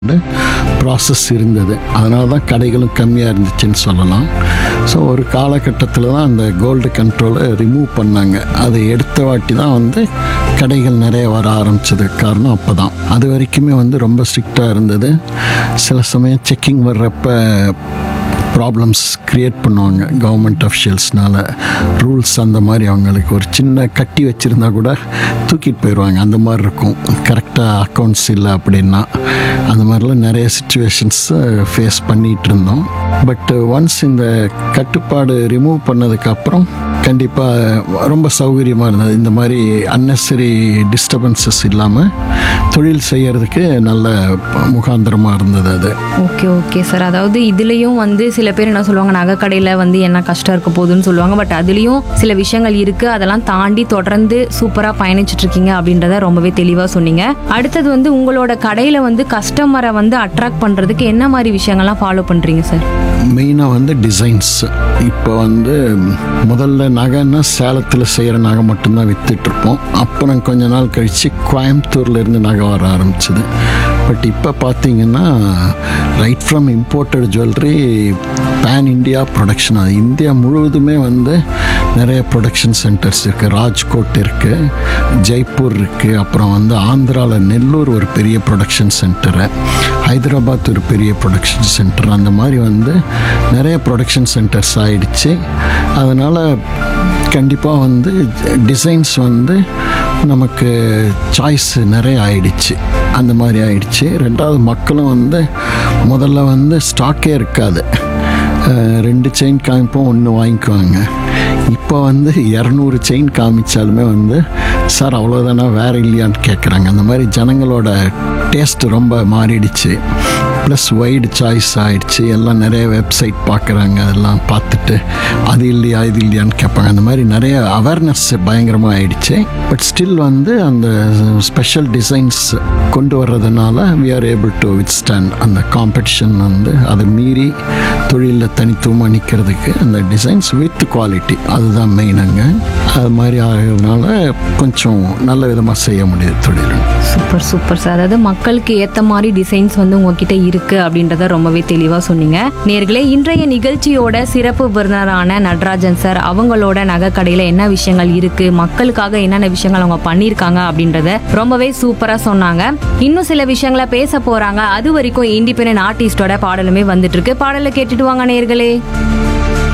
process இருந்தது அதனால தான் கடைகளும் கம்மியாக இருந்துச்சுன்னு சொல்லலாம் ஸோ ஒரு காலகட்டத்தில் தான் அந்த கோல்டு கண்ட்ரோலை ரிமூவ் பண்ணாங்க அதை எடுத்த வாட்டி தான் வந்து கடைகள் நிறைய வர ஆரம்பிச்சது காரணம் அப்போ தான் அது வரைக்குமே வந்து ரொம்ப ஸ்ட்ரிக்டாக இருந்தது சில சமயம் செக்கிங் வர்றப்ப ப்ராப்ளம்ஸ் க்ரியேட் பண்ணுவாங்க கவர்மெண்ட் அஃபிஷியல்ஸ்னால ரூல்ஸ் அந்த மாதிரி அவங்களுக்கு ஒரு சின்ன கட்டி வச்சுருந்தா கூட தூக்கிட்டு போயிடுவாங்க அந்த மாதிரி இருக்கும் கரெக்டாக அக்கௌண்ட்ஸ் இல்லை அப்படின்னா அந்த மாதிரிலாம் நிறைய சுச்சுவேஷன்ஸ் ஃபேஸ் பண்ணிகிட்டு இருந்தோம் பட் ஒன்ஸ் இந்த கட்டுப்பாடு ரிமூவ் பண்ணதுக்கப்புறம் கண்டிப்பாக ரொம்ப சௌகரியமாக இருந்தது இந்த மாதிரி அன்னெசரி டிஸ்டர்பன்சஸ் இல்லாமல் தொழில் செய்யறதுக்கு நல்ல முகாந்திரமாக இருந்தது அது ஓகே ஓகே சார் அதாவது இதுலேயும் வந்து சில பேர் என்ன சொல்லுவாங்க நகைக்கடையில் வந்து என்ன கஷ்டம் இருக்க போகுதுன்னு சொல்லுவாங்க பட் அதுலேயும் சில விஷயங்கள் இருக்கு அதெல்லாம் தாண்டி தொடர்ந்து சூப்பராக பயணிச்சுட்டு இருக்கீங்க அப்படின்றத ரொம்பவே தெளிவாக சொன்னீங்க அடுத்தது வந்து உங்களோட கடையில் வந்து கஸ்டமரை வந்து அட்ராக்ட் பண்ணுறதுக்கு என்ன மாதிரி விஷயங்கள்லாம் ஃபாலோ பண்ணுறீங்க சார் மெயினாக வந்து டிசைன்ஸ் இப்போ வந்து முதல்ல நகைன்னா சேலத்தில் செய்கிற நகை மட்டும்தான் விற்றுட்ருப்போம் அப்புறம் கொஞ்ச நாள் கழித்து கோயம்புத்தூர்ல இருந்து நகை வர ஆரம்பிச்சது பட் இப்போ பார்த்தீங்கன்னா right from imported jewellery ban India production அது இந்தியா முழுவதுமே வந்து நிறைய ப்ரொடக்ஷன் சென்டர்ஸ் இருக்குது ராஜ்கோட் இருக்குது ஜெய்ப்பூர் இருக்குது அப்புறம் வந்து ஆந்திராவில் நெல்லூர் ஒரு பெரிய ப்ரொடக்ஷன் சென்டரு ஹைதராபாத் ஒரு பெரிய ப்ரொடக்ஷன் சென்டர் அந்த மாதிரி வந்து நிறைய ப்ரொடக்ஷன் சென்டர்ஸ் ஆயிடுச்சு அதனால் கண்டிப்பாக வந்து டிசைன்ஸ் வந்து நமக்கு சாய்ஸ் நிறைய ஆயிடுச்சு அந்த மாதிரி ஆயிடுச்சு ரெண்டாவது மக்களும் வந்து முதல்ல வந்து ஸ்டாக்கே இருக்காது அஹ் ரெண்டு செயின் காமிப்போம் ஒன்று வாங்கிக்குவாங்க இப்போ வந்து இரநூறு செயின் காமிச்சாலுமே வந்து சார் அவ்வளோதானா வேற இல்லையான்னு கேட்குறாங்க அந்த மாதிரி ஜனங்களோட டேஸ்ட் ரொம்ப மாறிடுச்சு ப்ளஸ் வைடு சாய்ஸ் ஆயிடுச்சு எல்லாம் நிறைய வெப்சைட் பார்க்குறாங்க அதெல்லாம் பார்த்துட்டு அது இல்லையா இது இல்லையான்னு கேட்பாங்க அந்த மாதிரி நிறைய அவேர்னஸ் பயங்கரமாக ஆயிடுச்சு பட் ஸ்டில் வந்து அந்த ஸ்பெஷல் டிசைன்ஸ் கொண்டு வர்றதுனால we are able to withstand அந்த காம்படிஷன் வந்து அதை மீறி தொழிலில் தனித்துவமாக நிற்கிறதுக்கு அந்த டிசைன்ஸ் வித் குவாலிட்டி அதுதான் மெயினுங்க அது மாதிரி ஆகிறதுனால கொஞ்சம் நல்ல விதமாக செய்ய முடியுது தொழில் சூப்பர் சூப்பர் சார் அதாவது மக்களுக்கு ஏத்த மாதிரி டிசைன்ஸ் வந்து உங்ககிட்ட இருக்கு அப்படின்றத ரொம்பவே தெளிவா சொன்னீங்க நேர்களே இன்றைய நிகழ்ச்சியோட சிறப்பு விருந்தினரான நடராஜன் சார் அவங்களோட நகைக்கடையில என்ன விஷயங்கள் இருக்கு மக்களுக்காக என்னென்ன விஷயங்கள் அவங்க பண்ணியிருக்காங்க அப்படின்றத ரொம்பவே சூப்பரா சொன்னாங்க இன்னும் சில விஷயங்களை பேச போறாங்க அது வரைக்கும் இண்டிபெண்டன்ட் ஆர்டிஸ்டோட பாடலுமே வந்துட்டு இருக்கு பாடலை கேட்டுட்டு வாங்க நேர்களே